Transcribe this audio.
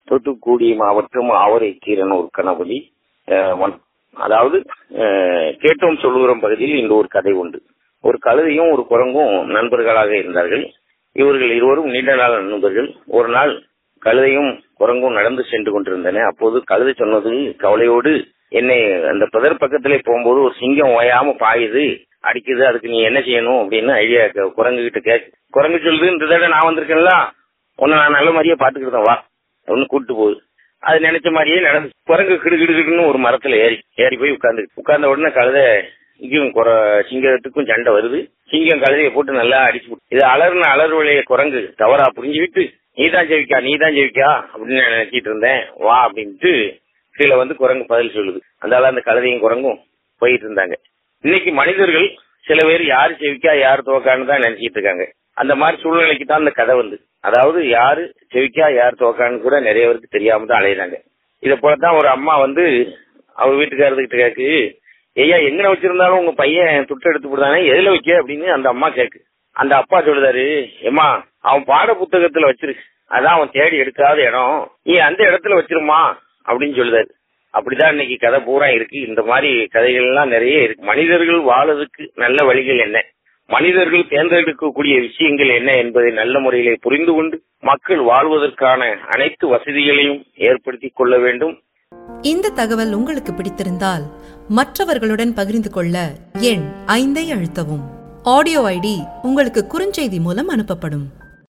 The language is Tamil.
தூத்துக்குடி மாவட்டம் ஆவரை கீரனூர் கணபதி அஹ், வண- அதாவது அஹ், கேட்டோம் சொல்லுகிறோம் பகுதியில் இந்த ஒரு கதை உண்டு ஒரு கழுதையும் ஒரு குரங்கும் நண்பர்களாக இருந்தார்கள் இவர்கள் இருவரும் நீண்ட நாள் நண்பர்கள் ஒரு நாள் கழுதையும் குரங்கும் நடந்து சென்று கொண்டிருந்தன அப்போது கழுதை சொன்னது கவலையோடு என்னை அந்த புதர் பக்கத்திலே போகும்போது ஒரு சிங்கம் ஓயாம பாயுது அடிக்குது அதுக்கு நீ என்ன செய்யணும் அப்படின்னு ஐடியா குரங்கு கிட்ட கேக்கு குரங்கு சொல்லுது இந்த தடவை நான் வந்திருக்கேன்ல உன்னை நான் நல்ல மாதிரியே பாத்துக்கிட்டேன் வா ஒன்னு கூட்டு போகுது அது நினைச்ச மாதிரியே நடந்து குரங்கு கிடு கிடு கிடுன்னு ஒரு மரத்துல ஏறி ஏறி போய் உட்கார்ந்து உட்கார்ந்த உடனே கழுதை இங்கேயும் குர சிங்கத்துக்கும் சண்டை வருது சிங்கம் கழுதையை போட்டு நல்லா அடிச்சு விட்டு இது அலர்ன அலர்வழைய குரங்கு தவறா புரிஞ்சுக்கிட்டு நீ தான் ஜெயிக்கா நீ தான் ஜெயிக்கா அப்படின்னு நான் நினைச்சிட்டு இருந்தேன் வா அப்படின்ட்டு கீழே வந்து குரங்கு பதில் சொல்லுது அதனால அந்த கழுதையும் குரங்கும் போயிட்டு இருந்தாங்க இன்னைக்கு மனிதர்கள் சில பேர் யாரு செவிக்கா யார் துவக்கான்னு தான் நினைச்சிட்டு இருக்காங்க அந்த மாதிரி சூழ்நிலைக்கு தான் அந்த கதை வந்து அதாவது யாரு செவிக்கா யார் துவக்கான்னு கூட நிறைய பேருக்கு தெரியாம தான் அலையுறாங்க இதை போலதான் ஒரு அம்மா வந்து அவ வீட்டுக்காரர்கிட்ட கேக்கு ஐயா எங்கன வச்சிருந்தாலும் உங்க பையன் துட்டு எடுத்து போடுதானே எதுல வைக்க அப்படின்னு அந்த அம்மா கேக்கு அந்த அப்பா சொல்லுதாரு ஏமா அவன் பாட புத்தகத்துல வச்சிரு அதான் அவன் தேடி எடுக்காத இடம் நீ அந்த இடத்துல வச்சிருமா அப்படின்னு சொல்லுதாரு அப்படிதான் இன்னைக்கு கதை பூரா இருக்கு இந்த மாதிரி கதைகள் எல்லாம் நிறைய இருக்கு மனிதர்கள் வாழறதுக்கு நல்ல வழிகள் என்ன மனிதர்கள் தேர்ந்தெடுக்கக்கூடிய விஷயங்கள் என்ன என்பதை நல்ல முறையிலே புரிந்து கொண்டு மக்கள் வாழ்வதற்கான அனைத்து வசதிகளையும் ஏற்படுத்திக் கொள்ள வேண்டும் இந்த தகவல் உங்களுக்கு பிடித்திருந்தால் மற்றவர்களுடன் பகிர்ந்து கொள்ள எண் ஐந்தை அழுத்தவும் ஆடியோ ஐடி உங்களுக்கு குறுஞ்செய்தி மூலம் அனுப்பப்படும்